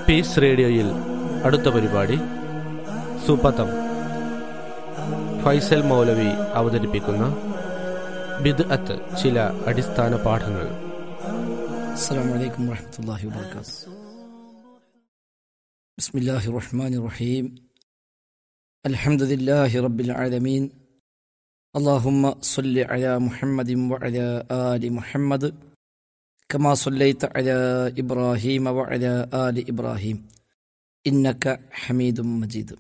Piece റേഡിയോയിൽ അടുത്ത പരിപാടി സുപതം ഫൈസൽ മൗലവി അവതരിപ്പിക്കുന്ന ബിദ് അത്ത് ചില അടിസ്ഥാന പാഠങ്ങൾ السلام عليكم ورحمة الله وبركاته بسم الله الرحمن الرحيم الحمد لله رب العالمين اللهم صل على محمد وعلى آل محمد كما صليت على إبراهيم وعلى آل إبراهيم إنك حميد مجيد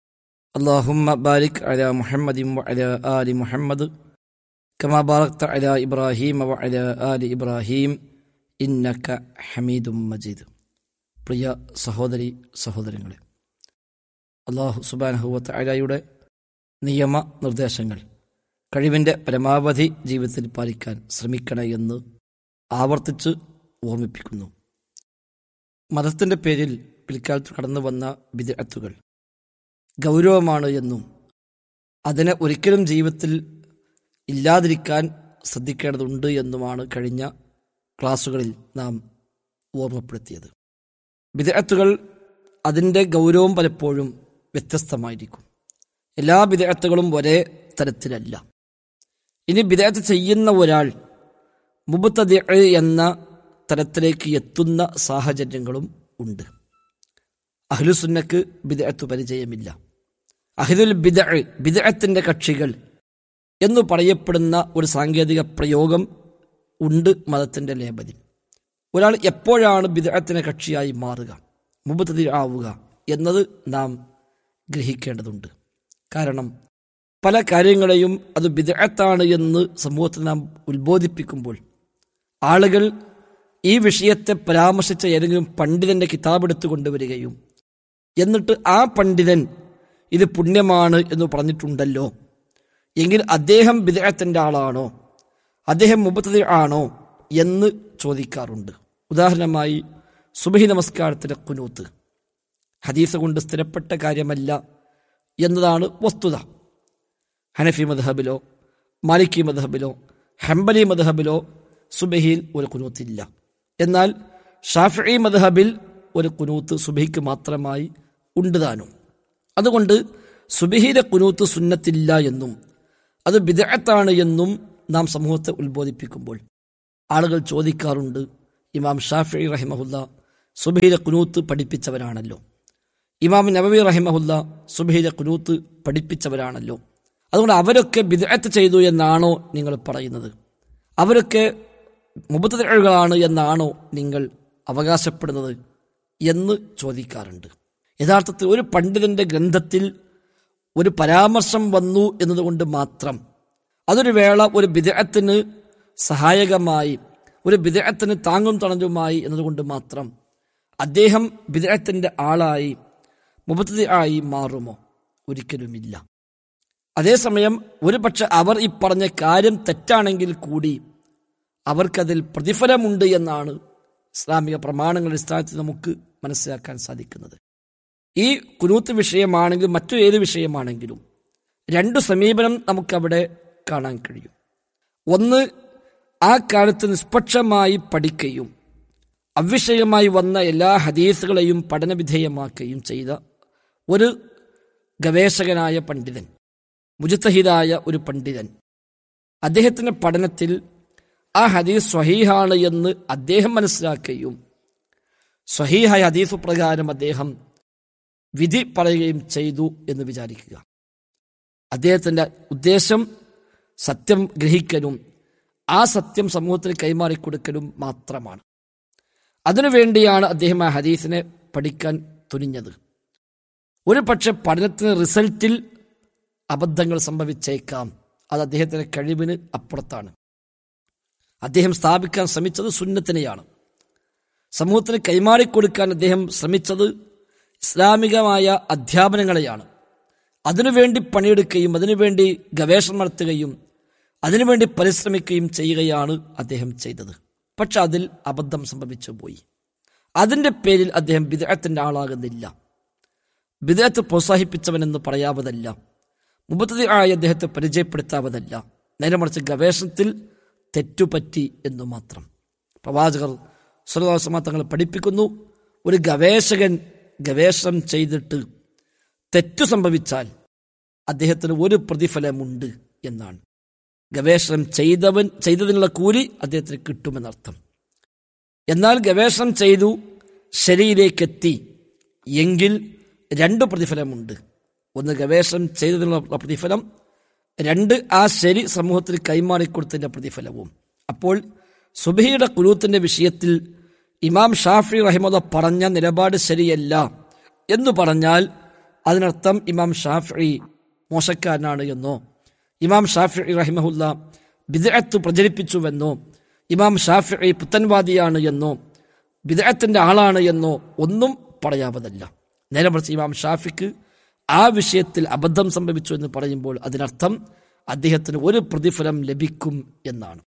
اللهم بارك على محمد وعلى آل محمد كما باركت على إبراهيم وعلى آل إبراهيم ഇന്നക ഹമീദും മജീദ് പ്രിയ സഹോദരി സഹോദരങ്ങളെ അള്ളാഹു സുബാനഹുവത്ത് അലായുടെ നിയമ നിർദ്ദേശങ്ങൾ കഴിവിൻ്റെ പരമാവധി ജീവിതത്തിൽ പാലിക്കാൻ ശ്രമിക്കണേ എന്ന് ആവർത്തിച്ച് ഓർമ്മിപ്പിക്കുന്നു മതത്തിൻ്റെ പേരിൽ പിൽക്കാലത്ത് കടന്നു വന്ന വിദഗ്ധത്തുകൾ ഗൗരവമാണ് എന്നും അതിനെ ഒരിക്കലും ജീവിതത്തിൽ ഇല്ലാതിരിക്കാൻ ശ്രദ്ധിക്കേണ്ടതുണ്ട് എന്നുമാണ് കഴിഞ്ഞ ക്ലാസ്സുകളിൽ നാം ഓർമ്മപ്പെടുത്തിയത് വിദഗ്ധത്തുകൾ അതിൻ്റെ ഗൗരവം പലപ്പോഴും വ്യത്യസ്തമായിരിക്കും എല്ലാ വിദഗ്ധത്തുകളും ഒരേ തരത്തിലല്ല ഇനി വിദഗ്ധ ചെയ്യുന്ന ഒരാൾ മുബത്തതി എന്ന തരത്തിലേക്ക് എത്തുന്ന സാഹചര്യങ്ങളും ഉണ്ട് അഹ്ലുസുന്നക്ക് ബിദഅത്ത് പരിചയമില്ല അഹ്ലുൽ ബിദ ബിദഅത്തിന്റെ കക്ഷികൾ എന്ന് പറയപ്പെടുന്ന ഒരു സാങ്കേതിക പ്രയോഗം ഉണ്ട് മതത്തിന്റെ ലേബലിൽ ഒരാൾ എപ്പോഴാണ് ബിദഅത്തിന് കക്ഷിയായി മാറുക മുബത്തതി ആവുക എന്നത് നാം ഗ്രഹിക്കേണ്ടതുണ്ട് കാരണം പല കാര്യങ്ങളെയും അത് ബിദഅത്താണ് എന്ന് സമൂഹത്തിൽ നാം ഉത്ബോധിപ്പിക്കുമ്പോൾ ആളുകൾ ഈ വിഷയത്തെ പരാമർശിച്ച ഏതെങ്കിലും പണ്ഡിതന്റെ കിതാബെടുത്ത് കൊണ്ടുവരികയും എന്നിട്ട് ആ പണ്ഡിതൻ ഇത് പുണ്യമാണ് എന്ന് പറഞ്ഞിട്ടുണ്ടല്ലോ എങ്കിൽ അദ്ദേഹം ബിദഅത്തിന്റെ ആളാണോ അദ്ദേഹം മുബത്തതി ആണോ എന്ന് ചോദിക്കാറുണ്ട് ഉദാഹരണമായി സുബഹി നമസ്കാരത്തിലെ കുനൂത്ത് ഹദീസ് കൊണ്ട് സ്ഥിരപ്പെട്ട കാര്യമല്ല എന്നതാണ് വസ്തുത ഹനഫി മദ്ഹബിലോ മാലിക്കി മദ്ഹബിലോ ഹംബലി മദ്ഹബിലോ സുബഹിയിൽ ഒരു കുനൂത്തില്ല എന്നാൽ ഷാഫി മദ്ഹബിൽ ഒരു കുനൂത്ത് സുബഹിക്ക് മാത്രമായി ഉണ്ട് താനും അതുകൊണ്ട് സുബഹിയിലെ കുനൂത്ത് സുന്നത്തില്ല എന്നും അത് ബിദഅത്താണ് എന്നും നാം സമൂഹത്തെ ഉത്ബോധിപ്പിക്കുമ്പോൾ ആളുകൾ ചോദിക്കാറുണ്ട് ഇമാം ഷാഫി റഹിമഹുല്ല സുബഹിലെ കുനൂത്ത് പഠിപ്പിച്ചവരാണല്ലോ ഇമാം നബവി റഹിമഹുല്ല സുബഹിലെ കുനൂത്ത് പഠിപ്പിച്ചവരാണല്ലോ അതുകൊണ്ട് അവരൊക്കെ ബിദഅത്ത് ചെയ്തു എന്നാണോ നിങ്ങൾ പറയുന്നത് അവരൊക്കെ മുബത്തഴകളാണ് എന്നാണോ നിങ്ങൾ അവകാശപ്പെടുന്നത് എന്ന് ചോദിക്കാറുണ്ട് യഥാർത്ഥത്തിൽ ഒരു പണ്ഡിതന്റെ ഗ്രന്ഥത്തിൽ ഒരു പരാമർശം വന്നു എന്നതുകൊണ്ട് മാത്രം അതൊരു വേള ഒരു ബിദഅത്തിന് സഹായകമായി ഒരു ബിദഅത്തിന് താങ്ങും തണലുമായി എന്നതുകൊണ്ട് മാത്രം അദ്ദേഹം ബിദഅത്തിന്റെ ആളായി മുബത്തതി ആയി മാറുമോ ഒരിക്കലുമില്ല അതേസമയം ഒരുപക്ഷെ അവർ ഈ പറഞ്ഞ കാര്യം തെറ്റാണെങ്കിൽ കൂടി അവർക്കതിൽ പ്രതിഫലമുണ്ട് എന്നാണ് ഇസ്ലാമിക പ്രമാണങ്ങളുടെ അടിസ്ഥാനത്തിൽ നമുക്ക് മനസ്സിലാക്കാൻ സാധിക്കുന്നത് ഈ കുനൂത്ത് വിഷയമാണെങ്കിലും മറ്റു ഏത് വിഷയമാണെങ്കിലും രണ്ടു സമീപനം നമുക്കവിടെ കാണാൻ കഴിയും ഒന്ന് ആ കാലത്ത് നിഷ്പക്ഷമായി പഠിക്കുകയും അവിഷയമായി വന്ന എല്ലാ ഹദീസുകളെയും പഠനവിധേയമാക്കുകയും ചെയ്ത ഒരു ഗവേഷകനായ പണ്ഡിതൻ മുജത്തഹിദായ ഒരു പണ്ഡിതൻ അദ്ദേഹത്തിന്റെ പഠനത്തിൽ ആ ഹദീസ് സ്വഹീഹാണ് എന്ന് അദ്ദേഹം മനസ്സിലാക്കുകയും സ്വഹീഹായ ഹദീസ് പ്രകാരം അദ്ദേഹം വിധി പറയുകയും ചെയ്തു എന്ന് വിചാരിക്കുക അദ്ദേഹത്തിന്റെ ഉദ്ദേശം സത്യം ഗ്രഹിക്കലും ആ സത്യം സമൂഹത്തിൽ കൈമാറിക്കൊടുക്കലും മാത്രമാണ് അതിനുവേണ്ടിയാണ് അദ്ദേഹം ആ ഹദീസിനെ പഠിക്കാൻ തുനിഞ്ഞത് ഒരു പക്ഷെ പഠനത്തിന് റിസൾട്ടിൽ അബദ്ധങ്ങൾ സംഭവിച്ചേക്കാം അത് അദ്ദേഹത്തിന്റെ കഴിവിന് അപ്പുറത്താണ് അദ്ദേഹം സ്ഥാപിക്കാൻ ശ്രമിച്ചത് സുന്നത്തിനെയാണ് സമൂഹത്തിന് കൈമാറിക്കൊടുക്കാൻ അദ്ദേഹം ശ്രമിച്ചത് ഇസ്ലാമികമായ അധ്യാപനങ്ങളെയാണ് അതിനുവേണ്ടി പണിയെടുക്കുകയും അതിനുവേണ്ടി ഗവേഷണം നടത്തുകയും അതിനുവേണ്ടി പരിശ്രമിക്കുകയും ചെയ്യുകയാണ് അദ്ദേഹം ചെയ്തത് പക്ഷെ അതിൽ അബദ്ധം സംഭവിച്ചു പോയി അതിന്റെ പേരിൽ അദ്ദേഹം വിദേഹത്തിന്റെ ആളാകുന്നില്ല വിദേഹത്തെ പ്രോത്സാഹിപ്പിച്ചവനെന്ന് പറയാവതല്ല മുപ്പത്തി ആയ അദ്ദേഹത്തെ പരിചയപ്പെടുത്താവതല്ല നേരെ മറിച്ച് ഗവേഷണത്തിൽ തെറ്റുപറ്റി എന്നു മാത്രം പ്രവാചകർ സുരദാസമ തങ്ങൾ പഠിപ്പിക്കുന്നു ഒരു ഗവേഷകൻ ഗവേഷണം ചെയ്തിട്ട് തെറ്റു സംഭവിച്ചാൽ അദ്ദേഹത്തിന് ഒരു പ്രതിഫലമുണ്ട് എന്നാണ് ഗവേഷണം ചെയ്തവൻ ചെയ്തതിനുള്ള കൂലി അദ്ദേഹത്തിന് കിട്ടുമെന്നർത്ഥം എന്നാൽ ഗവേഷണം ചെയ്തു ശരിയിലേക്കെത്തി എങ്കിൽ രണ്ട് പ്രതിഫലമുണ്ട് ഒന്ന് ഗവേഷണം ചെയ്തതിനുള്ള പ്രതിഫലം രണ്ട് ആ ശരി സമൂഹത്തിൽ കൈമാറിക്കൊടുത്തതിന്റെ പ്രതിഫലവും അപ്പോൾ സുബഹിയുടെ കുലൂത്തിന്റെ വിഷയത്തിൽ ഇമാം ഷാഫി റഹിമദ പറഞ്ഞ നിലപാട് ശരിയല്ല എന്ന് പറഞ്ഞാൽ അതിനർത്ഥം ഇമാം ഷാഫി മോശക്കാരനാണ് എന്നോ ഇമാം ഷാഫി റഹിമഹുല്ല ബിദഅത്ത് പ്രചരിപ്പിച്ചുവെന്നോ ഇമാം ഷാഫി പുത്തൻവാദിയാണ് എന്നോ ബിദഅത്തിന്റെ ആളാണ് എന്നോ ഒന്നും പറയാവതല്ല നേരെ മറിച്ച് ഇമാം ഷാഫിക്ക് ആ വിഷയത്തിൽ അബദ്ധം സംഭവിച്ചു എന്ന് പറയുമ്പോൾ അതിനർത്ഥം അദ്ദേഹത്തിന് ഒരു പ്രതിഫലം ലഭിക്കും എന്നാണ്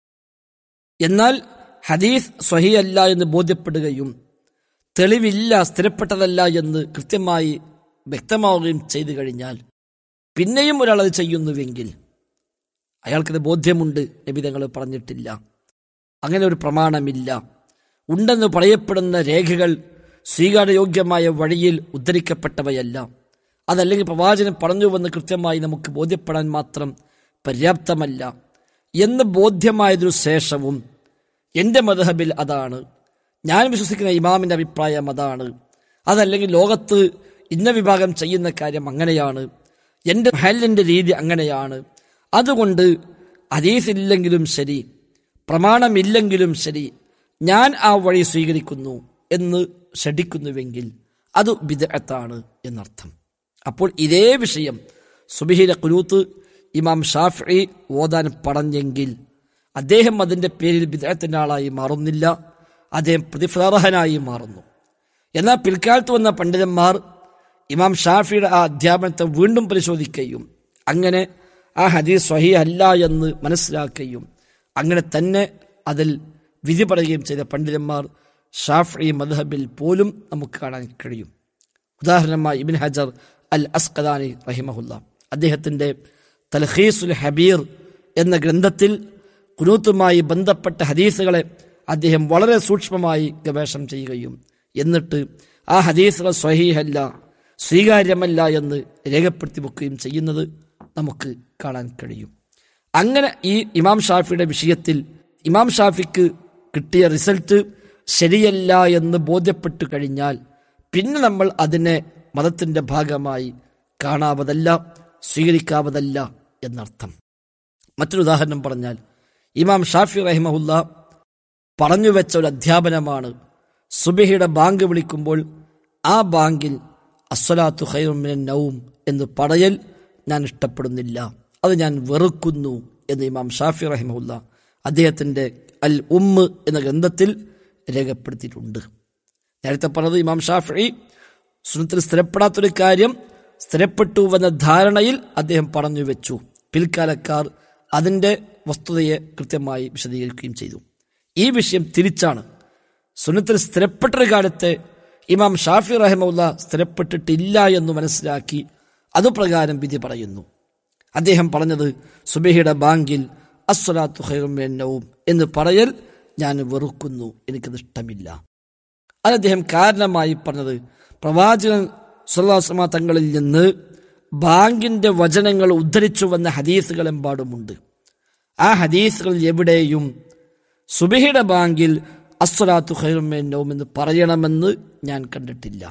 എന്നാൽ ഹദീസ് സ്വഹിയല്ല എന്ന് ബോധ്യപ്പെടുകയും തെളിവില്ല സ്ഥിരപ്പെട്ടതല്ല എന്ന് കൃത്യമായി വ്യക്തമാവുകയും ചെയ്തു കഴിഞ്ഞാൽ പിന്നെയും ഒരാൾ അത് ചെയ്യുന്നുവെങ്കിൽ അയാൾക്കത് ബോധ്യമുണ്ട് നബിതങ്ങൾ പറഞ്ഞിട്ടില്ല അങ്ങനെ ഒരു പ്രമാണമില്ല ഉണ്ടെന്ന് പറയപ്പെടുന്ന രേഖകൾ സ്വീകാര്യയോഗ്യമായ വഴിയിൽ ഉദ്ധരിക്കപ്പെട്ടവയല്ല അതല്ലെങ്കിൽ പ്രവാചകൻ പറഞ്ഞുവെന്ന് കൃത്യമായി നമുക്ക് ബോധ്യപ്പെടാൻ മാത്രം പര്യാപ്തമല്ല എന്ന് ബോധ്യമായതിനു ശേഷവും എൻ്റെ മധഹബിൽ അതാണ് ഞാൻ വിശ്വസിക്കുന്ന ഇമാമിൻ്റെ അഭിപ്രായം അതാണ് അതല്ലെങ്കിൽ ലോകത്ത് ഇന്ന വിഭാഗം ചെയ്യുന്ന കാര്യം അങ്ങനെയാണ് എൻ്റെ ഹല്ലിൻ്റെ രീതി അങ്ങനെയാണ് അതുകൊണ്ട് ഹദീസില്ലെങ്കിലും ശരി പ്രമാണമില്ലെങ്കിലും ശരി ഞാൻ ആ വഴി സ്വീകരിക്കുന്നു എന്ന് ഷടിക്കുന്നുവെങ്കിൽ അത് ബിദഅത്താണ് എന്നർത്ഥം അപ്പോൾ ഇതേ വിഷയം സുബിഹിലെ കുലൂത്ത് ഇമാം ഷാഫി ഓതാൻ പറഞ്ഞെങ്കിൽ അദ്ദേഹം അതിൻ്റെ പേരിൽ ബിദഅത്തിൻ്റെ ആളായി മാറുന്നില്ല അദ്ദേഹം പ്രതിഫലാർഹനായി മാറുന്നു എന്നാൽ പിൽക്കാലത്ത് വന്ന പണ്ഡിതന്മാർ ഇമാം ഷാഫിയുടെ ആ അധ്യാപനത്തെ വീണ്ടും പരിശോധിക്കുകയും അങ്ങനെ ആ ഹദീസ് സ്വഹി അല്ല എന്ന് മനസ്സിലാക്കുകയും അങ്ങനെ തന്നെ അതിൽ വിധി പറയുകയും ചെയ്ത പണ്ഡിതന്മാർ ഷാഫി മദ്ഹബിൽ പോലും നമുക്ക് കാണാൻ കഴിയും ഉദാഹരണമായി ഇബിൻ ഹജർ അൽ അസ്കദാനി റഹിമഹുല്ല അദ്ദേഹത്തിൻ്റെ തൽഹീസുൽ ഹബീർ എന്ന ഗ്രന്ഥത്തിൽ കുനൂത്തുമായി ബന്ധപ്പെട്ട ഹദീസുകളെ അദ്ദേഹം വളരെ സൂക്ഷ്മമായി ഗവേഷണം ചെയ്യുകയും എന്നിട്ട് ആ ഹദീസുകൾ സ്വഹീഹല്ല സ്വീകാര്യമല്ല എന്ന് രേഖപ്പെടുത്തി വെക്കുകയും ചെയ്യുന്നത് നമുക്ക് കാണാൻ കഴിയും അങ്ങനെ ഈ ഇമാം ഷാഫിയുടെ വിഷയത്തിൽ ഇമാം ഷാഫിക്ക് കിട്ടിയ റിസൾട്ട് ശരിയല്ല എന്ന് ബോധ്യപ്പെട്ടു കഴിഞ്ഞാൽ പിന്നെ നമ്മൾ അതിനെ മതത്തിന്റെ ഭാഗമായി കാണാവതല്ല സ്വീകരിക്കാവതല്ല എന്നർത്ഥം മറ്റൊരു ഉദാഹരണം പറഞ്ഞാൽ ഇമാം ഷാഫി റഹിമഹുല്ല പറഞ്ഞു വെച്ച ഒരു അധ്യാപനമാണ് സുബിഹിയുടെ ബാങ്ക് വിളിക്കുമ്പോൾ ആ ബാങ്കിൽ അസ്വലാത്തു ഖൈറുമിൻ നൗം എന്ന് പറയൽ ഞാൻ ഇഷ്ടപ്പെടുന്നില്ല അത് ഞാൻ വെറുക്കുന്നു എന്ന് ഇമാം ഷാഫി റഹിമഹുല്ല അദ്ദേഹത്തിൻ്റെ അൽ ഉമ്മ് എന്ന ഗ്രന്ഥത്തിൽ രേഖപ്പെടുത്തിയിട്ടുണ്ട് നേരത്തെ പറഞ്ഞത് ഇമാം ഷാഫി സുനത്തിൽ സ്ഥിരപ്പെടാത്തൊരു കാര്യം സ്ഥിരപ്പെട്ടുവെന്ന ധാരണയിൽ അദ്ദേഹം പറഞ്ഞു വെച്ചു പിൽക്കാലക്കാർ അതിൻ്റെ വസ്തുതയെ കൃത്യമായി വിശദീകരിക്കുകയും ചെയ്തു ഈ വിഷയം തിരിച്ചാണ് സുന്നത്തിൽ സ്ഥിരപ്പെട്ടൊരു കാലത്തെ ഇമാം ഷാഫി റഹമുല്ല സ്ഥിരപ്പെട്ടിട്ടില്ല എന്ന് മനസ്സിലാക്കി അതുപ്രകാരം വിധി പറയുന്നു അദ്ദേഹം പറഞ്ഞത് സുബഹിയുടെ ബാങ്കിൽ അസ്വലാത്തു ഖൈറും എന്ന് പറയൽ ഞാൻ വെറുക്കുന്നു എനിക്കത് ഇഷ്ടമില്ല അത് അദ്ദേഹം കാരണമായി പറഞ്ഞത് പ്രവാചകൻ സുല്ലാസ്മ തങ്ങളിൽ നിന്ന് ബാങ്കിന്റെ വചനങ്ങൾ ഉദ്ധരിച്ചു വന്ന ഹദീസുകൾ എമ്പാടുമുണ്ട് ആ ഹദീസുകളിൽ എവിടെയും സുബഹിയുടെ ബാങ്കിൽ അസ്വലാത്തു ഖൈറുമേന്നവും എന്ന് പറയണമെന്ന് ഞാൻ കണ്ടിട്ടില്ല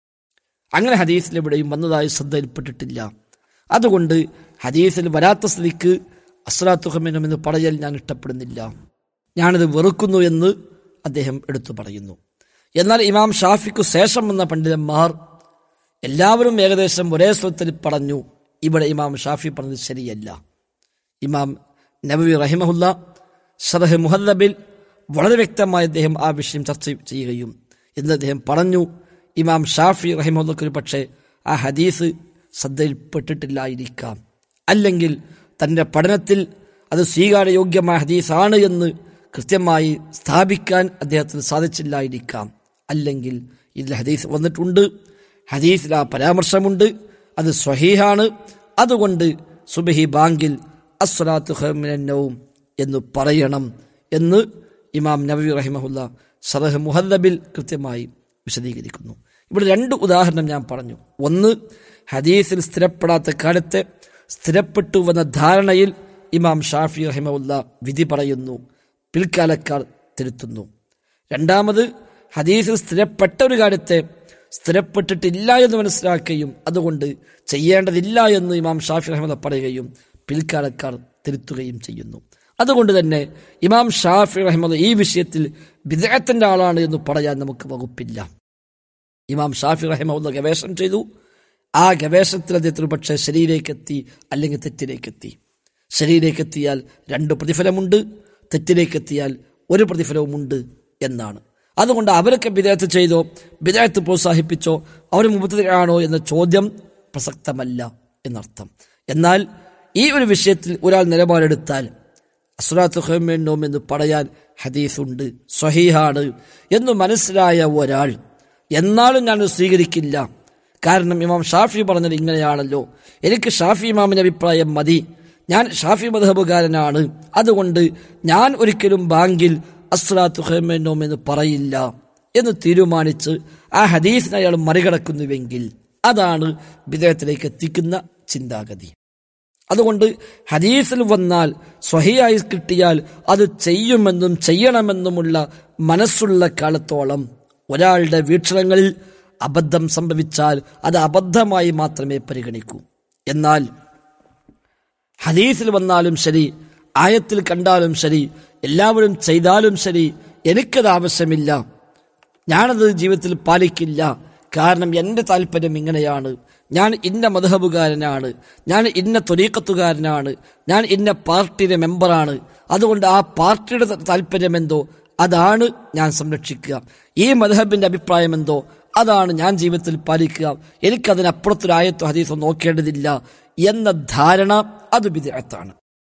അങ്ങനെ ഹദീസിൽ എവിടെയും വന്നതായി ശ്രദ്ധയിൽപ്പെട്ടിട്ടില്ല അതുകൊണ്ട് ഹദീസിൽ വരാത്ത സ്ഥിതിക്ക് അസ്വലാത്തു ഖൈറുമേനും എന്ന് പറയൽ ഞാൻ ഇഷ്ടപ്പെടുന്നില്ല ഞാനിത് വെറുക്കുന്നു എന്ന് അദ്ദേഹം എടുത്തു പറയുന്നു എന്നാൽ ഇമാം ഷാഫിക്കു ശേഷം വന്ന പണ്ഡിതന്മാർ എല്ലാവരും ഏകദേശം ഒരേ സ്വരത്തിൽ പറഞ്ഞു ഇവിടെ ഇമാം ഷാഫി പറഞ്ഞത് ശരിയല്ല ഇമാം നബവി റഹിമഹുല്ല ഷറഹ് മുഹല്ലബിൽ വളരെ വ്യക്തമായി അദ്ദേഹം ആ വിഷയം ചർച്ച ചെയ്യുകയും എന്ന് അദ്ദേഹം പറഞ്ഞു ഇമാം ഷാഫി റഹിമുല്ലക്ക് ഒരു പക്ഷേ ആ ഹദീസ് ശ്രദ്ധയിൽപ്പെട്ടിട്ടില്ലായിരിക്കാം അല്ലെങ്കിൽ തൻ്റെ പഠനത്തിൽ അത് സ്വീകാര്യയോഗ്യമായ ഹദീസാണ് എന്ന് കൃത്യമായി സ്ഥാപിക്കാൻ അദ്ദേഹത്തിന് സാധിച്ചില്ലായിരിക്കാം അല്ലെങ്കിൽ ഇതിൽ ഹദീസ് വന്നിട്ടുണ്ട് ഹദീസിൽ ആ പരാമർശമുണ്ട് അത് സ്വഹീഹാണ് അതുകൊണ്ട് സുബഹി ബാങ്കിൽ അസ്വലാത്ത് ഹമിനവും എന്ന് പറയണം എന്ന് ഇമാം നബി റഹിമഹുല്ല സറഹ് മുഹല്ലബിൽ കൃത്യമായി വിശദീകരിക്കുന്നു ഇവിടെ രണ്ട് ഉദാഹരണം ഞാൻ പറഞ്ഞു ഒന്ന് ഹദീസിൽ സ്ഥിരപ്പെടാത്ത കാലത്തെ സ്ഥിരപ്പെട്ടു വന്ന ധാരണയിൽ ഇമാം ഷാഫി റഹിമുല്ല വിധി പറയുന്നു പിൽക്കാലക്കാർ തിരുത്തുന്നു രണ്ടാമത് ഹദീസിൽ സ്ഥിരപ്പെട്ട ഒരു കാര്യത്തെ സ്ഥിരപ്പെട്ടിട്ടില്ല എന്ന് മനസ്സിലാക്കുകയും അതുകൊണ്ട് ചെയ്യേണ്ടതില്ല എന്ന് ഇമാം ഷാഫി റഹ്മദ പറയുകയും പിൽക്കാലക്കാർ തിരുത്തുകയും ചെയ്യുന്നു അതുകൊണ്ട് തന്നെ ഇമാം ഷാഫി റഹ്മദ് ഈ വിഷയത്തിൽ വിദേഹത്തിന്റെ ആളാണ് എന്ന് പറയാൻ നമുക്ക് വകുപ്പില്ല ഇമാം ഷാഫി റഹിമുള്ള ഗവേഷണം ചെയ്തു ആ ഗവേഷണത്തിൽ അദ്ദേഹത്തിന് പക്ഷേ ശരിയിലേക്കെത്തി അല്ലെങ്കിൽ തെറ്റിലേക്കെത്തി ശരിയിലേക്കെത്തിയാൽ രണ്ട് പ്രതിഫലമുണ്ട് തെറ്റിലേക്കെത്തിയാൽ ഒരു പ്രതിഫലവുമുണ്ട് എന്നാണ് അതുകൊണ്ട് അവരൊക്കെ വിദേഹത്ത് ചെയ്തോ വിദേഹത്ത് പ്രോത്സാഹിപ്പിച്ചോ അവർ മുമ്പത്തിലാണോ എന്ന ചോദ്യം പ്രസക്തമല്ല എന്നർത്ഥം എന്നാൽ ഈ ഒരു വിഷയത്തിൽ ഒരാൾ നിലപാടെടുത്താൽ അസുറാത്ത് ഹോമേണ്ടോം എന്ന് പറയാൻ ഹദീസുണ്ട് സ്വഹീഹാണ് എന്ന് മനസ്സിലായ ഒരാൾ എന്നാലും ഞാൻ സ്വീകരിക്കില്ല കാരണം ഇമാം ഷാഫി പറഞ്ഞത് ഇങ്ങനെയാണല്ലോ എനിക്ക് ഷാഫി ഇമാമിന്റെ അഭിപ്രായം മതി ഞാൻ ഷാഫി മധബുകാരനാണ് അതുകൊണ്ട് ഞാൻ ഒരിക്കലും ബാങ്കിൽ അസ്ലാത്തു ഹേമേനോം എന്ന് പറയില്ല എന്ന് തീരുമാനിച്ച് ആ ഹദീസിനെ അയാൾ മറികടക്കുന്നുവെങ്കിൽ അതാണ് വിദേഹത്തിലേക്ക് എത്തിക്കുന്ന ചിന്താഗതി അതുകൊണ്ട് ഹദീസിൽ വന്നാൽ സ്വഹിയായി കിട്ടിയാൽ അത് ചെയ്യുമെന്നും ചെയ്യണമെന്നുമുള്ള മനസ്സുള്ള കാലത്തോളം ഒരാളുടെ വീക്ഷണങ്ങളിൽ അബദ്ധം സംഭവിച്ചാൽ അത് അബദ്ധമായി മാത്രമേ പരിഗണിക്കൂ എന്നാൽ ഹദീസിൽ വന്നാലും ശരി ആയത്തിൽ കണ്ടാലും ശരി എല്ലാവരും ചെയ്താലും ശരി എനിക്കത് ആവശ്യമില്ല ഞാനത് ജീവിതത്തിൽ പാലിക്കില്ല കാരണം എൻ്റെ താല്പര്യം ഇങ്ങനെയാണ് ഞാൻ ഇന്ന മധുഹബുകാരനാണ് ഞാൻ ഇന്ന തൊരീക്കത്തുകാരനാണ് ഞാൻ ഇന്ന പാർട്ടിയുടെ മെമ്പറാണ് അതുകൊണ്ട് ആ പാർട്ടിയുടെ താല്പര്യം എന്തോ അതാണ് ഞാൻ സംരക്ഷിക്കുക ഈ മധുഹബിന്റെ അഭിപ്രായം എന്തോ അതാണ് ഞാൻ ജീവിതത്തിൽ പാലിക്കുക എനിക്കതിനപ്പുറത്തൊരു ആയത്തോ ഹദീസോ നോക്കേണ്ടതില്ല എന്ന ധാരണ അത് വിദേഹത്താണ്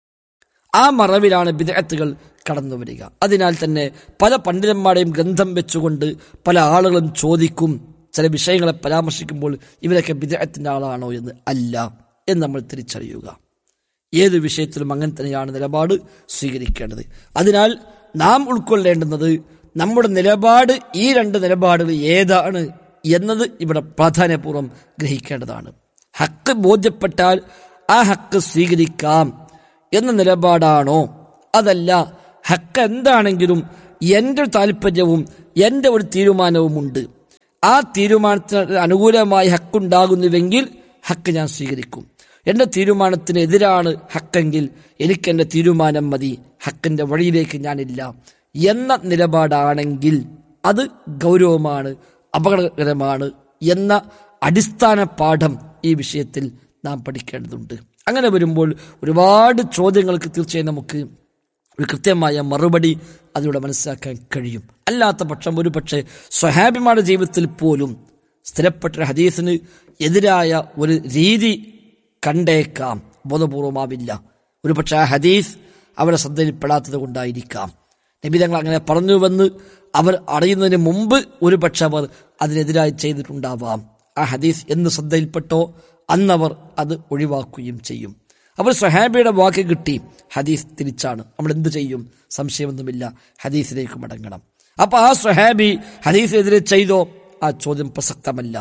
ആ മറവിലാണ് വിദേഹത്തുകൾ കടന്നു വരിക അതിനാൽ തന്നെ പല പണ്ഡിതന്മാരെയും ഗ്രന്ഥം വെച്ചുകൊണ്ട് പല ആളുകളും ചോദിക്കും ചില വിഷയങ്ങളെ പരാമർശിക്കുമ്പോൾ ഇവരൊക്കെ വിദേഹത്തിന്റെ ആളാണോ എന്ന് അല്ല എന്ന് നമ്മൾ തിരിച്ചറിയുക ഏത് വിഷയത്തിലും അങ്ങനെ തന്നെയാണ് നിലപാട് സ്വീകരിക്കേണ്ടത് അതിനാൽ നാം ഉൾക്കൊള്ളേണ്ടുന്നത് നമ്മുടെ നിലപാട് ഈ രണ്ട് നിലപാടുകൾ ഏതാണ് എന്നത് ഇവിടെ പ്രാധാന്യപൂർവ്വം ഗ്രഹിക്കേണ്ടതാണ് ഹക്ക് ബോധ്യപ്പെട്ടാൽ ആ ഹക്ക് സ്വീകരിക്കാം എന്ന നിലപാടാണോ അതല്ല ഹക്ക് എന്താണെങ്കിലും എൻ്റെ താല്പര്യവും എൻ്റെ ഒരു തീരുമാനവുമുണ്ട് ആ തീരുമാനത്തിന് അനുകൂലമായി ഹക്കുണ്ടാകുന്നുവെങ്കിൽ ഹക്ക് ഞാൻ സ്വീകരിക്കും എൻ്റെ തീരുമാനത്തിന് എതിരാണ് ഹക്കെങ്കിൽ എനിക്ക് എൻ്റെ തീരുമാനം മതി ഹക്കിൻ്റെ വഴിയിലേക്ക് ഞാനില്ല എന്ന നിലപാടാണെങ്കിൽ അത് ഗൗരവമാണ് അപകടകരമാണ് എന്ന അടിസ്ഥാന പാഠം ഈ വിഷയത്തിൽ നാം പഠിക്കേണ്ടതുണ്ട് അങ്ങനെ വരുമ്പോൾ ഒരുപാട് ചോദ്യങ്ങൾക്ക് തീർച്ചയായും നമുക്ക് ഒരു കൃത്യമായ മറുപടി അതിലൂടെ മനസ്സിലാക്കാൻ കഴിയും അല്ലാത്ത പക്ഷം ഒരു പക്ഷേ സ്വഹാബിമാരുടെ ജീവിതത്തിൽ പോലും സ്ഥിരപ്പെട്ട ഹദീസിന് എതിരായ ഒരു രീതി കണ്ടേക്കാം ബോധപൂർവമാവില്ല ഒരു പക്ഷേ ആ ഹദീസ് അവരുടെ ശ്രദ്ധയിൽപ്പെടാത്തത് കൊണ്ടായിരിക്കാം നബിതങ്ങൾ അങ്ങനെ പറഞ്ഞുവെന്ന് അവർ അറിയുന്നതിന് മുമ്പ് ഒരു പക്ഷെ അവർ അതിനെതിരായി ചെയ്തിട്ടുണ്ടാവാം ആ ഹദീസ് എന്ന് ശ്രദ്ധയിൽപ്പെട്ടോ അന്നവർ അത് ഒഴിവാക്കുകയും ചെയ്യും അവർ സ്വഹാബിയുടെ വാക്ക് കിട്ടി ഹദീസ് തിരിച്ചാണ് നമ്മൾ എന്ത് ചെയ്യും സംശയമൊന്നുമില്ല ഹദീസിലേക്ക് മടങ്ങണം അപ്പൊ ആ സ്വഹാബി ഹദീസിനെതിരെ ചെയ്തോ ആ ചോദ്യം പ്രസക്തമല്ല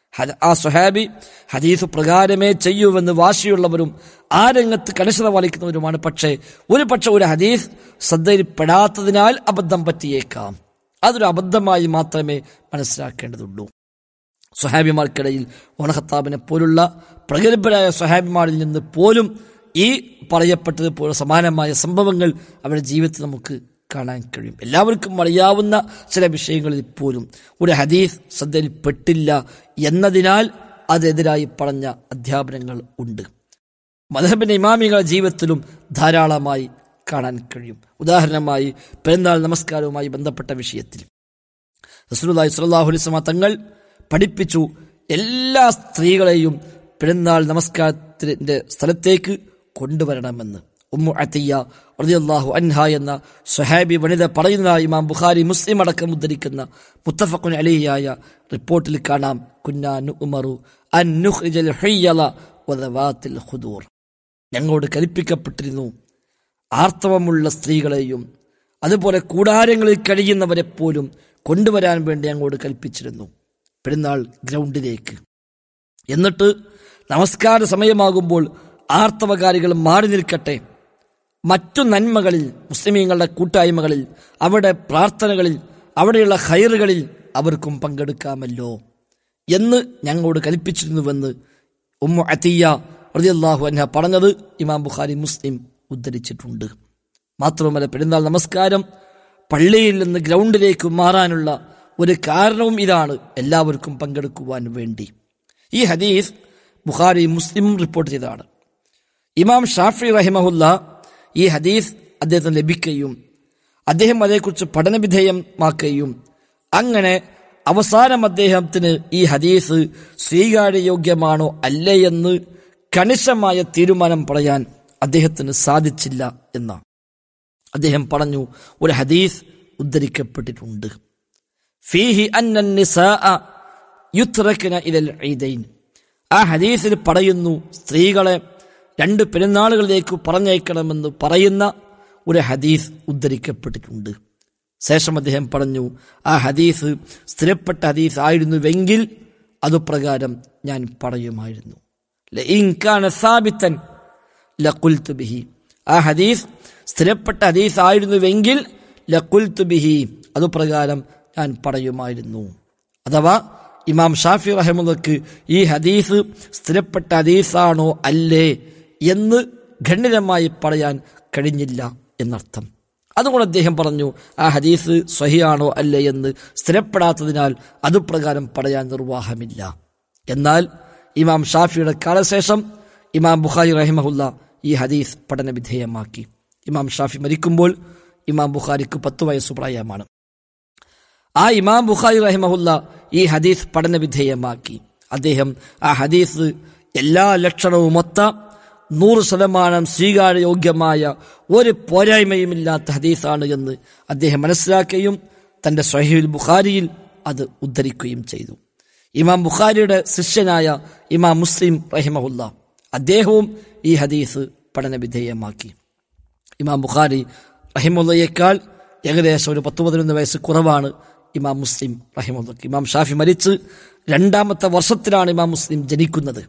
ആ സ്വഹാബി ഹദീസ് പ്രകാരമേ ചെയ്യൂവെന്ന് വാശിയുള്ളവരും ആ രംഗത്ത് കണിശത പാലിക്കുന്നവരുമാണ് പക്ഷേ ഒരു പക്ഷെ ഒരു ഹദീസ് ശ്രദ്ധയിൽപ്പെടാത്തതിനാൽ അബദ്ധം പറ്റിയേക്കാം അതൊരു അബദ്ധമായി മാത്രമേ മനസ്സിലാക്കേണ്ടതുള്ളൂ സ്വഹാബിമാർക്കിടയിൽ ഓണഹത്താബിനെ പോലുള്ള പ്രഗത്ഭരായ സ്വഹാബിമാരിൽ നിന്ന് പോലും ഈ പറയപ്പെട്ടത് പോലെ സമാനമായ സംഭവങ്ങൾ അവരുടെ ജീവിതത്തിൽ നമുക്ക് കാണാൻ കഴിയും എല്ലാവർക്കും അറിയാവുന്ന ചില വിഷയങ്ങളിൽ പോലും ഒരു ഹദീസ് ശ്രദ്ധയിൽപ്പെട്ടില്ല എന്നതിനാൽ അതെതിരായി പറഞ്ഞ അധ്യാപനങ്ങൾ ഉണ്ട് മധബിന്റെ ഇമാമികളുടെ ജീവിതത്തിലും ധാരാളമായി കാണാൻ കഴിയും ഉദാഹരണമായി പെരുന്നാൾ നമസ്കാരവുമായി ബന്ധപ്പെട്ട വിഷയത്തിൽ റസൂലുള്ളാഹി സ്വല്ലല്ലാഹു അലൈഹി വസല്ലം തങ്ങൾ പഠിപ്പിച്ചു എല്ലാ സ്ത്രീകളെയും പെരുന്നാൾ നമസ്കാരത്തിന്റെ സ്ഥലത്തേക്ക് കൊണ്ടുവരണമെന്ന് ഉമ്മു അത്തിയ റളിയല്ലാഹു അൻഹ എന്ന സ്വഹാബി വനിത പറയുന്ന ഇമാം ബുഖാരി മുസ്ലിം അടക്കം ഉദ്ധരിക്കുന്ന മുത്തഫഖുൻ അലിയായ റിപ്പോർട്ടിൽ കാണാം കുന്നാനു ഉമറു അൻ നുഖ്രിജൽ ഹയ്യല വദവാത്തിൽ ഖുദൂർ ഞങ്ങളോട് കൽപ്പിക്കപ്പെട്ടിരുന്നു ആർത്തവമുള്ള സ്ത്രീകളെയും അതുപോലെ കൂടാരങ്ങളിൽ കഴിയുന്നവരെ പോലും കൊണ്ടുവരാൻ വേണ്ടി അങ്ങോട്ട് കൽപ്പിച്ചിരുന്നു പെരുന്നാൾ ഗ്രൗണ്ടിലേക്ക് എന്നിട്ട് നമസ്കാര സമയമാകുമ്പോൾ ആർത്തവകാരികൾ മാറി നിൽക്കട്ടെ മറ്റു നന്മകളിൽ മുസ്ലിമീങ്ങളുടെ കൂട്ടായ്മകളിൽ അവിടെ പ്രാർത്ഥനകളിൽ അവിടെയുള്ള ഹൈറുകളിൽ അവർക്കും പങ്കെടുക്കാമല്ലോ എന്ന് ഞങ്ങളോട് കൽപ്പിച്ചിരുന്നുവെന്ന് ഉമ്മു അത്തിയ റളിയല്ലാഹു അൻഹ പറഞ്ഞത് ഇമാം ബുഖാരി മുസ്ലിം ഉദ്ധരിച്ചിട്ടുണ്ട് മാത്രവുമല്ല പെരുന്നാൾ നമസ്കാരം പള്ളിയിൽ നിന്ന് ഗ്രൗണ്ടിലേക്ക് മാറാനുള്ള ഒരു കാരണവും ഇതാണ് എല്ലാവർക്കും പങ്കെടുക്കുവാൻ വേണ്ടി ഈ ഹദീസ് ബുഖാരി മുസ്ലിം റിപ്പോർട്ട് ചെയ്തതാണ് ഇമാം ഷാഫി റഹിമഹുല്ല ഈ ഹദീസ് അദ്ദേഹത്തിന് ലഭിക്കുകയും അദ്ദേഹം അതേക്കുറിച്ച് പഠനവിധേയമാക്കുകയും അങ്ങനെ അവസാനം അദ്ദേഹത്തിന് ഈ ഹദീസ് സ്വീകാര്യയോഗ്യമാണോ അല്ലേ എന്ന് കണിശമായ തീരുമാനം പറയാൻ അദ്ദേഹത്തിന് സാധിച്ചില്ല എന്നാണ് അദ്ദേഹം പറഞ്ഞു ഒരു ഹദീസ് ഉദ്ധരിക്കപ്പെട്ടിട്ടുണ്ട് ഫീഹി അന്നൻ നിസാഅ യുത്രക്കന ഇലൽ ഈദൈൻ ആ ഹദീസിൽ പറയുന്നു സ്ത്രീകളെ രണ്ട് പെരുന്നാളുകളിലേക്ക് പറഞ്ഞയക്കണമെന്ന് പറയുന്ന ഒരു ഹദീസ് ഉദ്ധരിക്കപ്പെട്ടിട്ടുണ്ട് ശേഷം അദ്ദേഹം പറഞ്ഞു ആ ഹദീസ് സ്ഥിരപ്പെട്ട ഹദീസ് ആയിരുന്നുവെങ്കിൽ അതുപ്രകാരം ഞാൻ പറയുമായിരുന്നു ലഇൻ കാന സാബിത്തൻ ലഖുൽതു ബിഹി ആ ഹദീസ് സ്ഥിരപ്പെട്ട ഹദീസ് ആയിരുന്നുവെങ്കിൽ ലഖുൽതു ബിഹി അതുപ്രകാരം ഞാൻ പറയുമായിരുന്നു അഥവാ ഇമാം ഷാഫി റഹമുല്ലക്ക് ഈ ഹദീസ് സ്ഥിരപ്പെട്ട ഹദീസാണോ അല്ലേ എന്ന് ഖണ്ഡിതമായി പറയാൻ കഴിഞ്ഞില്ല എന്നർത്ഥം അതുകൊണ്ട് അദ്ദേഹം പറഞ്ഞു ആ ഹദീസ് സ്വഹിയാണോ അല്ലേ എന്ന് സ്ഥിരപ്പെടാത്തതിനാൽ അതുപ്രകാരം പറയാൻ നിർവാഹമില്ല എന്നാൽ ഇമാം ഷാഫിയുടെ കാലശേഷം ഇമാം ബുഖാരി റഹിമഹുല്ല ഈ ഹദീസ് പഠന വിധേയമാക്കി ഇമാം ഷാഫി മരിക്കുമ്പോൾ ഇമാം ബുഖാരിക്ക് പത്ത് വയസ്സു പ്രായമാണ് ആ ഇമാം ബുഖാരി റഹിമഹുല്ല ഈ ഹദീസ് പഠന വിധേയമാക്കി അദ്ദേഹം ആ ഹദീസ് എല്ലാ ലക്ഷണവുമൊത്ത നൂറ് ശതമാനം സ്വീകാര്യയോഗ്യമായ ഒരു പോരായ്മയുമില്ലാത്ത ഹദീസാണ് എന്ന് അദ്ദേഹം മനസ്സിലാക്കുകയും തന്റെ സ്വഹീൽ ബുഖാരിയിൽ അത് ഉദ്ധരിക്കുകയും ചെയ്തു ഇമാം ബുഖാരിയുടെ ശിഷ്യനായ ഇമാം മുസ്ലിം റഹിമഹുല്ല അദ്ദേഹവും ഈ ഹദീസ് പഠന വിധേയമാക്കി ഇമാം ബുഖാരി റഹിമുള്ളയേക്കാൾ ഏകദേശം ഒരു പത്ത് പതിനൊന്ന് വയസ്സ് കുറവാണ് ഇമാം മുസ്ലിം റഹിമുള്ളക്ക് ഇമാം ഷാഫി മരിച്ച് രണ്ടാമത്തെ വർഷത്തിലാണ് ഇമാം മുസ്ലിം ജനിക്കുന്നത്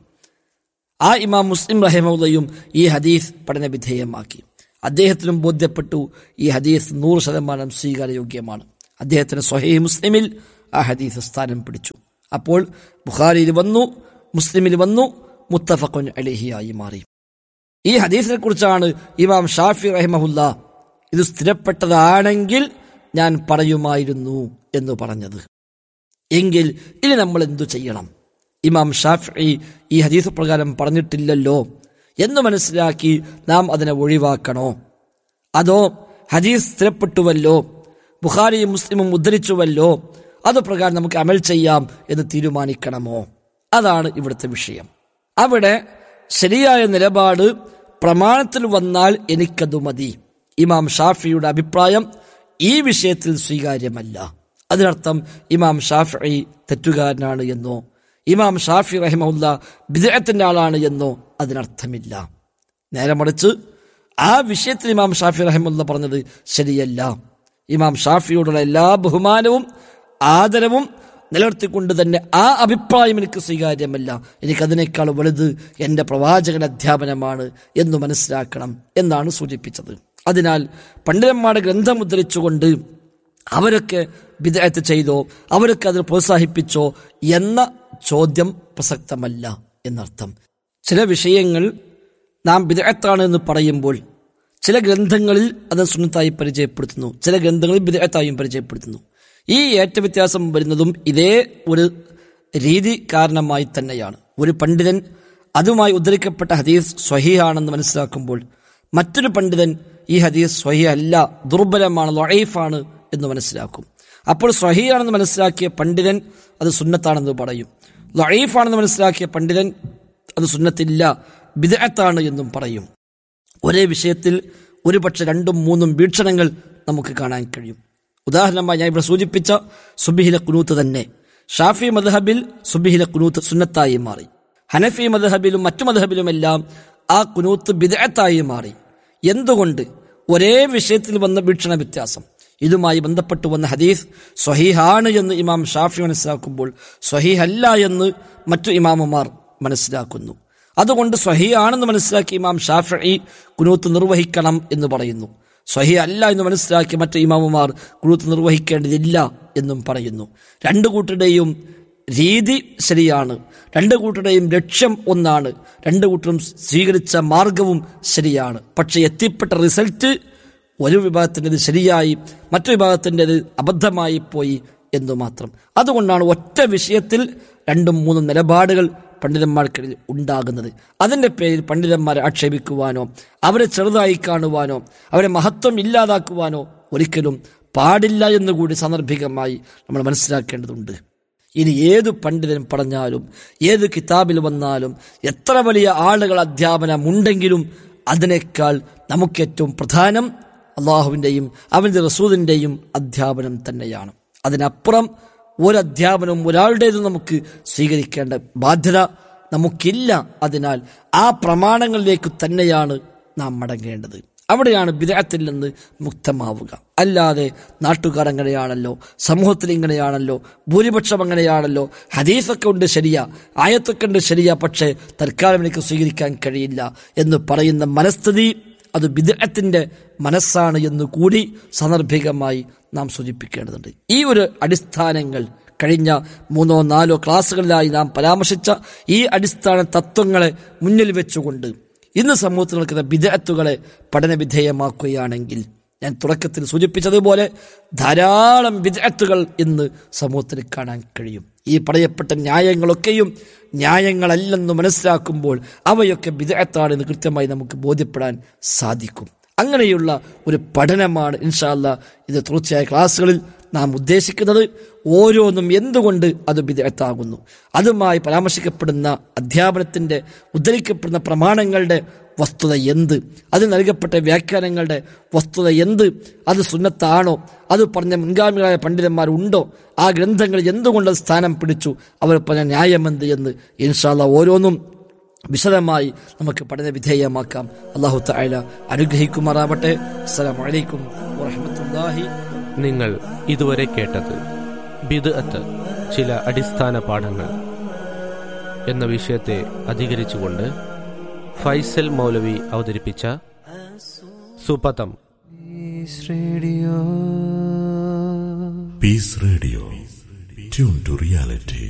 ആ ഇമാം മുസ്ലിം റഹിമുള്ളയും ഈ ഹദീസ് പഠന വിധേയമാക്കി അദ്ദേഹത്തിനും ബോധ്യപ്പെട്ടു ഈ ഹദീസ് നൂറ് ശതമാനം സ്വീകാര്യയോഗ്യമാണ് അദ്ദേഹത്തിന് സ്വഹീ മുസ്ലിമിൽ ആ ഹദീസ് സ്ഥാനം പിടിച്ചു അപ്പോൾ ബുഖാരിയിൽ വന്നു മുസ്ലിമിൽ വന്നു മുത്തഫഖുൻ അലിഹിയായി മാറി ഈ ഹദീസിനെ കുറിച്ചാണ് ഇമാം ഷാഫി റഹിമഹുല്ല ഇത് സ്ഥിരപ്പെട്ടതാണെങ്കിൽ ഞാൻ പറയുമായിരുന്നു എന്ന് പറഞ്ഞത് എങ്കിൽ ഇനി നമ്മൾ എന്തു ചെയ്യണം ഇമാം ഷാഫി ഈ ഹദീസ് പ്രകാരം പറഞ്ഞിട്ടില്ലല്ലോ എന്ന് മനസ്സിലാക്കി നാം അതിനെ ഒഴിവാക്കണോ അതോ ഹദീസ് സ്ഥിരപ്പെട്ടുവല്ലോ ബുഖാരിയും മുസ്ലിമും ഉദ്ധരിച്ചുവല്ലോ അത് പ്രകാരം നമുക്ക് അമൽ ചെയ്യാം എന്ന് തീരുമാനിക്കണമോ അതാണ് ഇവിടുത്തെ വിഷയം അവിടെ ശരിയായ നിലപാട് പ്രമാണത്തിൽ വന്നാൽ എനിക്കതു മതി ഇമാം ഷാഫിയുടെ അഭിപ്രായം ഈ വിഷയത്തിൽ സ്വീകാര്യമല്ല അതിനർത്ഥം ഇമാം ഷാഫി തെറ്റുകാരനാണ് എന്നോ ഇമാം ഷാഫി റഹിമുല്ല ബിദഅത്തിന്റെ ആളാണ് എന്നോ അതിനർത്ഥമില്ല നേരെ മറിച്ച് ആ വിഷയത്തിൽ ഇമാം ഷാഫി റഹിമുല്ല പറഞ്ഞത് ശരിയല്ല ഇമാം ഷാഫിയോടുള്ള എല്ലാ ബഹുമാനവും ആദരവും നിലനിർത്തിക്കൊണ്ട് തന്നെ ആ അഭിപ്രായം എനിക്ക് സ്വീകാര്യമല്ല എനിക്കതിനേക്കാൾ വലുത് എൻ്റെ പ്രവാചകൻ അധ്യാപനമാണ് എന്ന് മനസ്സിലാക്കണം എന്നാണ് സൂചിപ്പിച്ചത് അതിനാൽ പണ്ഡിതന്മാരുടെ ഗ്രന്ഥം ഉദ്ധരിച്ചുകൊണ്ട് അവരൊക്കെ വിദഗ്ധ ചെയ്തോ അവരൊക്കെ അതിൽ പ്രോത്സാഹിപ്പിച്ചോ എന്ന ചോദ്യം പ്രസക്തമല്ല എന്നർത്ഥം ചില വിഷയങ്ങൾ നാം വിദഗ്ധാണ് എന്ന് പറയുമ്പോൾ ചില ഗ്രന്ഥങ്ങളിൽ അത് സുന്നത്തായി പരിചയപ്പെടുത്തുന്നു ചില ഗ്രന്ഥങ്ങളിൽ വിദഗ്ധായും പരിചയപ്പെടുത്തുന്നു ഈ ഏറ്റവ്യത്യാസം വരുന്നതും ഇതേ ഒരു രീതി കാരണമായി തന്നെയാണ് ഒരു പണ്ഡിതൻ അതുമായി ഉദ്ധരിക്കപ്പെട്ട ഹദീസ് സ്വഹീഹാണെന്ന് മനസ്സിലാക്കുമ്പോൾ മറ്റൊരു പണ്ഡിതൻ ഈ ഹദീസ് സ്വഹി അല്ല ദുർബലമാണ് ലൊഴീഫാണ് എന്ന് മനസ്സിലാക്കും അപ്പോൾ സ്വഹീയാണെന്ന് മനസ്സിലാക്കിയ പണ്ഡിതൻ അത് സുന്നത്താണെന്ന് പറയും ലൊഴീഫാണെന്ന് മനസ്സിലാക്കിയ പണ്ഡിതൻ അത് സുന്നത്തില്ല ബിദഅത്താണ് എന്നും പറയും ഒരേ വിഷയത്തിൽ ഒരുപക്ഷെ രണ്ടും മൂന്നും വീക്ഷണങ്ങൾ നമുക്ക് കാണാൻ കഴിയും ഉദാഹരണമായി ഞാൻ ഇവിടെ സൂചിപ്പിച്ച സുബിഹിലെ കുനൂത്ത് തന്നെ ഷാഫി മദ്ഹബിൽ സുബിഹിലെ കുനൂത്ത് സുന്നത്തായി മാറി ഹനഫി മദ്ഹബിലും മറ്റു മദ്ഹബിലുമെല്ലാം ആ കുനൂത്ത് ബിദഅത്തായി മാറി എന്തുകൊണ്ട് ഒരേ വിഷയത്തിൽ വന്ന വീക്ഷണ വ്യത്യാസം ഇതുമായി ബന്ധപ്പെട്ട് വന്ന ഹദീസ് സ്വഹീഹാണ് എന്ന് ഇമാം ഷാഫി മനസ്സിലാക്കുമ്പോൾ സ്വഹീഹല്ല എന്ന് മറ്റു ഇമാമുമാർ മനസ്സിലാക്കുന്നു അതുകൊണ്ട് സ്വഹീഹാണെന്ന് മനസ്സിലാക്കി ഇമാം ഷാഫി കുനൂത്ത് നിർവഹിക്കണം എന്ന് പറയുന്നു സ്വഹി അല്ല എന്ന് മനസ്സിലാക്കി മറ്റു ഇമാമുമാർ കുനൂത്ത് നിർവഹിക്കേണ്ടതില്ല എന്നും പറയുന്നു രണ്ടു കൂട്ടരുടെയും രീതി ശരിയാണ് രണ്ട് കൂട്ടരുടെയും ലക്ഷ്യം ഒന്നാണ് രണ്ട് കൂട്ടരും സ്വീകരിച്ച മാർഗവും ശരിയാണ് പക്ഷെ എത്തിപ്പെട്ട റിസൾട്ട് ഒരു വിഭാഗത്തിൻ്റെത് ശരിയായി മറ്റു വിഭാഗത്തിൻ്റെത് അബദ്ധമായി പോയി എന്നു മാത്രം അതുകൊണ്ടാണ് ഒറ്റ വിഷയത്തിൽ രണ്ടും മൂന്നും നിലപാടുകൾ പണ്ഡിതന്മാർക്കിടയിൽ ഉണ്ടാകുന്നത് അതിൻ്റെ പേരിൽ പണ്ഡിതന്മാരെ ആക്ഷേപിക്കുവാനോ അവരെ ചെറുതായി കാണുവാനോ അവരെ മഹത്വം ഇല്ലാതാക്കുവാനോ ഒരിക്കലും പാടില്ല എന്നുകൂടി സാന്ദർഭികമായി നമ്മൾ മനസ്സിലാക്കേണ്ടതുണ്ട് ഇനി ഏത് പണ്ഡിതൻ പറഞ്ഞാലും ഏത് കിതാബിൽ വന്നാലും എത്ര വലിയ ആളുകൾ അധ്യാപനമുണ്ടെങ്കിലും അതിനേക്കാൾ നമുക്കേറ്റവും പ്രധാനം അള്ളാഹുവിൻ്റെയും അവൻ്റെ റസൂദിൻ്റെയും അധ്യാപനം തന്നെയാണ് അതിനപ്പുറം ഒരധ്യാപനവും ഒരാളുടേതും നമുക്ക് സ്വീകരിക്കേണ്ട ബാധ്യത നമുക്കില്ല അതിനാൽ ആ പ്രമാണങ്ങളിലേക്ക് തന്നെയാണ് നാം മടങ്ങേണ്ടത് അവിടെയാണ് വിദഗ്ധത്തിൽ നിന്ന് മുക്തമാവുക അല്ലാതെ നാട്ടുകാർ അങ്ങനെയാണല്ലോ സമൂഹത്തിൽ ഇങ്ങനെയാണല്ലോ ഭൂരിപക്ഷം അങ്ങനെയാണല്ലോ ഹദീഫൊക്കെ ഉണ്ട് ശരിയാ ആയത്തൊക്കെ ഉണ്ട് ശരിയാ പക്ഷേ തൽക്കാലം എനിക്ക് സ്വീകരിക്കാൻ കഴിയില്ല എന്ന് പറയുന്ന മനസ്ഥിതി അത് വിദഗ്ധത്തിന്റെ മനസ്സാണ് എന്ന് കൂടി സാന്ദർഭികമായി നാം സൂചിപ്പിക്കേണ്ടതുണ്ട് ഈ ഒരു അടിസ്ഥാനങ്ങൾ കഴിഞ്ഞ മൂന്നോ നാലോ ക്ലാസ്സുകളിലായി നാം പരാമർശിച്ച ഈ അടിസ്ഥാന തത്വങ്ങളെ മുന്നിൽ വെച്ചുകൊണ്ട് ഇന്ന് സമൂഹത്തിൽ നടക്കുന്ന വിദഗ്ധത്തുകളെ പഠന വിധേയമാക്കുകയാണെങ്കിൽ ഞാൻ തുടക്കത്തിൽ സൂചിപ്പിച്ചതുപോലെ ധാരാളം വിദഗ്ധത്തുകൾ ഇന്ന് സമൂഹത്തിൽ കാണാൻ കഴിയും ഈ പറയപ്പെട്ട ന്യായങ്ങളൊക്കെയും ന്യായങ്ങളല്ലെന്ന് മനസ്സിലാക്കുമ്പോൾ അവയൊക്കെ വിദഗ്ധത്താണെന്ന് കൃത്യമായി നമുക്ക് ബോധ്യപ്പെടാൻ സാധിക്കും അങ്ങനെയുള്ള ഒരു പഠനമാണ് ഇൻഷാല്ല ഇത് തുടർച്ചയായ ക്ലാസ്സുകളിൽ നാം ഉദ്ദേശിക്കുന്നത് ഓരോന്നും എന്തുകൊണ്ട് അത് വിദഗ്ധാകുന്നു അതുമായി പരാമർശിക്കപ്പെടുന്ന അധ്യാപനത്തിന്റെ ഉദ്ധരിക്കപ്പെടുന്ന പ്രമാണങ്ങളുടെ വസ്തുത എന്ത് അത് നൽകപ്പെട്ട വ്യാഖ്യാനങ്ങളുടെ വസ്തുത എന്ത് അത് സുന്നത്താണോ അത് പറഞ്ഞ മുൻഗാമികളായ പണ്ഡിതന്മാർ ഉണ്ടോ ആ ഗ്രന്ഥങ്ങൾ എന്തുകൊണ്ട് സ്ഥാനം പിടിച്ചു അവർ പറഞ്ഞ ന്യായമെന്ത് എന്ന് ഇൻഷാല്ല ഓരോന്നും വിശദമായി നമുക്ക് പഠന വിധേയമാക്കാം അള്ളാഹു തായാല അനുഗ്രഹിക്കുമാറാവട്ടെ അസ്സലാം വലൈക്കും വാഹമത്തല്ലാഹി നിങ്ങൾ ഇതുവരെ കേട്ടത് ബിദ്അത്ത് ചില അടിസ്ഥാന പാഠങ്ങൾ എന്ന വിഷയത്തെ അധികരിച്ചുകൊണ്ട് ഫൈസൽ മൗലവി അവതരിപ്പിച്ച സുപഥം Peace Radio. Peace Radio. Tune to reality.